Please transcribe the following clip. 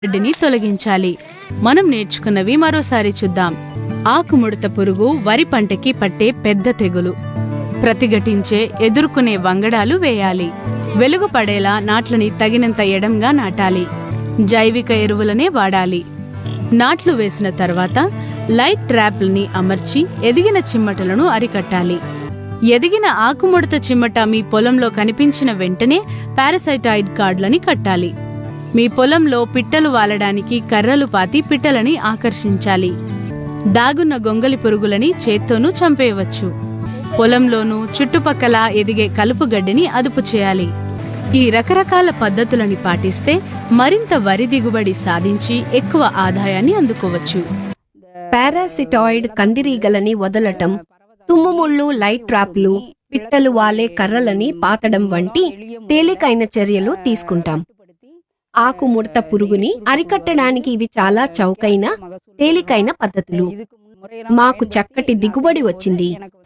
గడ్డిని తొలగించాలి మనం నేర్చుకున్నవి మరోసారి చూద్దాం ఆకుముడత పురుగు వరి పంటకి పట్టే పెద్ద తెగులు ప్రతిఘటించే ఎదుర్కొనే వంగడాలు వేయాలి వెలుగు పడేలా నాట్లని తగినంత ఎడంగా నాటాలి జైవిక ఎరువులనే వాడాలి నాట్లు వేసిన తర్వాత లైట్ ట్రాప్లని అమర్చి ఎదిగిన చిమ్మటలను అరికట్టాలి ఎదిగిన ఆకుముడత చిమ్మట మీ పొలంలో కనిపించిన వెంటనే పారాసైటాయిడ్ కార్డులని కట్టాలి మీ పొలంలో పిట్టలు వాలడానికి కర్రలు పాతి పిట్టలని ఆకర్షించాలి దాగున్న గొంగలి పురుగులని చేత్తోనూ చంపేయవచ్చు పొలంలోనూ చుట్టుపక్కల ఎదిగే కలుపు గడ్డిని అదుపు చేయాలి ఈ రకరకాల పద్ధతులని పాటిస్తే మరింత వరి దిగుబడి సాధించి ఎక్కువ ఆదాయాన్ని అందుకోవచ్చు పారాసిటాయిడ్ కందిరీగలని వదలటం తుమ్ముముళ్ళు లైట్ ట్రాప్లు పిట్టలు వాలే కర్రలని పాతడం వంటి తేలికైన చర్యలు తీసుకుంటాం ఆకు ముడత పురుగుని అరికట్టడానికి ఇవి చాలా చౌకైన తేలికైన పద్ధతులు మాకు చక్కటి దిగుబడి వచ్చింది